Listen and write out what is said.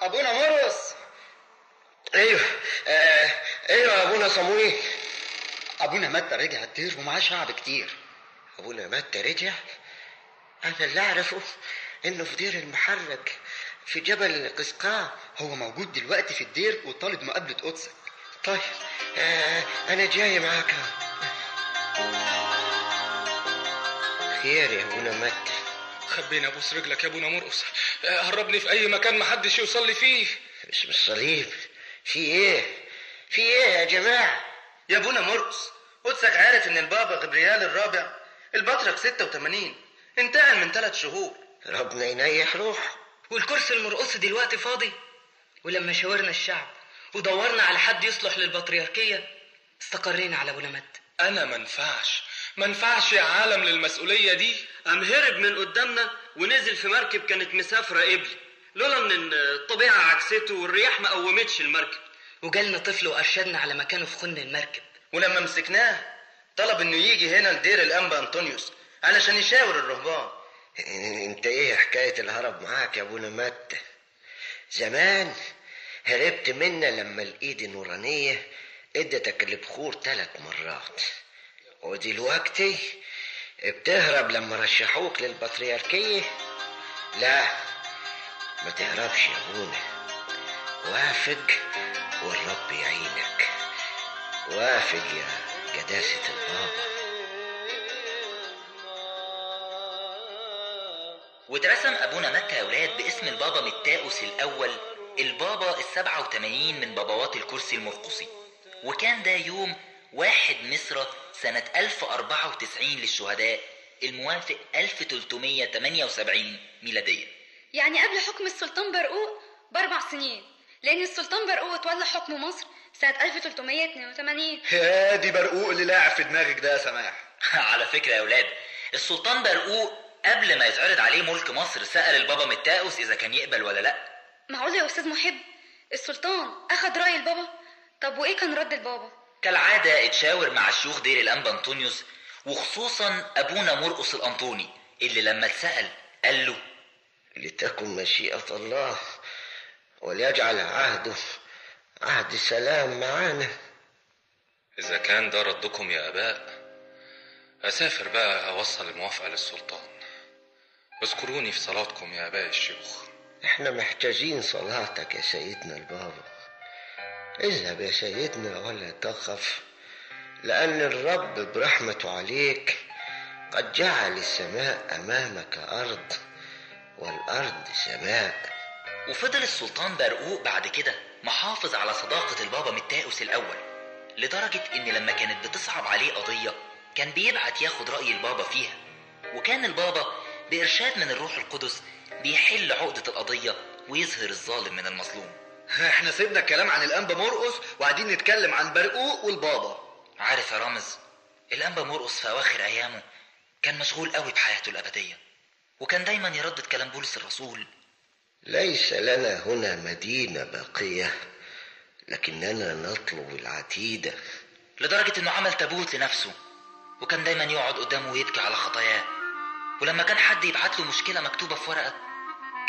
ابونا مرقص ايوه آه ايوه يا ابونا صمويل ابونا متى رجع الدير ومعاه شعب كتير ابونا متى رجع انا اللي اعرفه انه في دير المحرج في جبل قسقاع هو موجود دلوقتي في الدير وطالب مقابله قدسك طيب آه انا جاي معاك خير يا ابونا متى خبيني ابوس رجلك يا ابونا مرقص هربني في اي مكان محدش يوصل لي فيه باسم الصليب في ايه في ايه يا جماعه يا ابونا مرقص قدسك عارف ان البابا غبريال الرابع البطرك 86 انتقل من ثلاث شهور ربنا ينيح روحه والكرسي المرقص دلوقتي فاضي ولما شاورنا الشعب ودورنا على حد يصلح للبطريركية استقرينا على ابونا مت انا منفعش منفعش يا عالم للمسؤوليه دي قام هرب من قدامنا ونزل في مركب كانت مسافره قبلي لولا ان الطبيعه عكسته والرياح ما قومتش المركب وجالنا طفل وارشدنا على مكانه في خن المركب ولما مسكناه طلب انه يجي هنا لدير الانبا انطونيوس علشان يشاور الرهبان انت ايه حكايه الهرب معاك يا ابونا متى زمان هربت منا لما الايد النورانيه ادتك البخور ثلاث مرات ودلوقتي بتهرب لما رشحوك للبطريركية لا ما تهربش يا ابونا وافق والرب يعينك وافق يا قداسة البابا واترسم أبونا متى يا ولاد باسم البابا متاؤس الأول البابا السبعة وتمانين من بابوات الكرسي المرقصي وكان ده يوم واحد مصر سنة 1094 للشهداء الموافق 1378 ميلادية يعني قبل حكم السلطان برقوق بأربع سنين لأن السلطان برقوق تولى حكم مصر سنة 1382 يا دي برقوق اللي لاعب في دماغك ده يا سماح على فكرة يا ولاد السلطان برقوق قبل ما يتعرض عليه ملك مصر سأل البابا متاؤس إذا كان يقبل ولا لأ معقول يا أستاذ محب السلطان أخد رأي البابا طب وإيه كان رد البابا كالعادة اتشاور مع الشيوخ دير الأنبا أنطونيوس وخصوصا أبونا مرقص الأنطوني اللي لما اتسأل قال له لتكن مشيئة الله وليجعل عهده عهد سلام معانا إذا كان ده ردكم يا آباء أسافر بقى أوصل الموافقة للسلطان اذكروني في صلاتكم يا آباء الشيوخ احنا محتاجين صلاتك يا سيدنا البابا اذهب يا سيدنا ولا تخف لأن الرب برحمته عليك قد جعل السماء أمامك أرض والأرض سماء وفضل السلطان برقوق بعد كده محافظ على صداقة البابا متاؤس الأول لدرجة إن لما كانت بتصعب عليه قضية كان بيبعت ياخد رأي البابا فيها وكان البابا بإرشاد من الروح القدس بيحل عقدة القضية ويظهر الظالم من المظلوم احنا سيبنا الكلام عن الانبا مرقص وقاعدين نتكلم عن برقوق والبابا عارف يا رامز الأنبا مرقص في أواخر أيامه كان مشغول قوي بحياته الأبدية وكان دايما يردد كلام بولس الرسول ليس لنا هنا مدينة باقية لكننا نطلب العتيدة لدرجة إنه عمل تابوت لنفسه وكان دايما يقعد قدامه ويبكي على خطاياه ولما كان حد يبعت له مشكلة مكتوبة في ورقة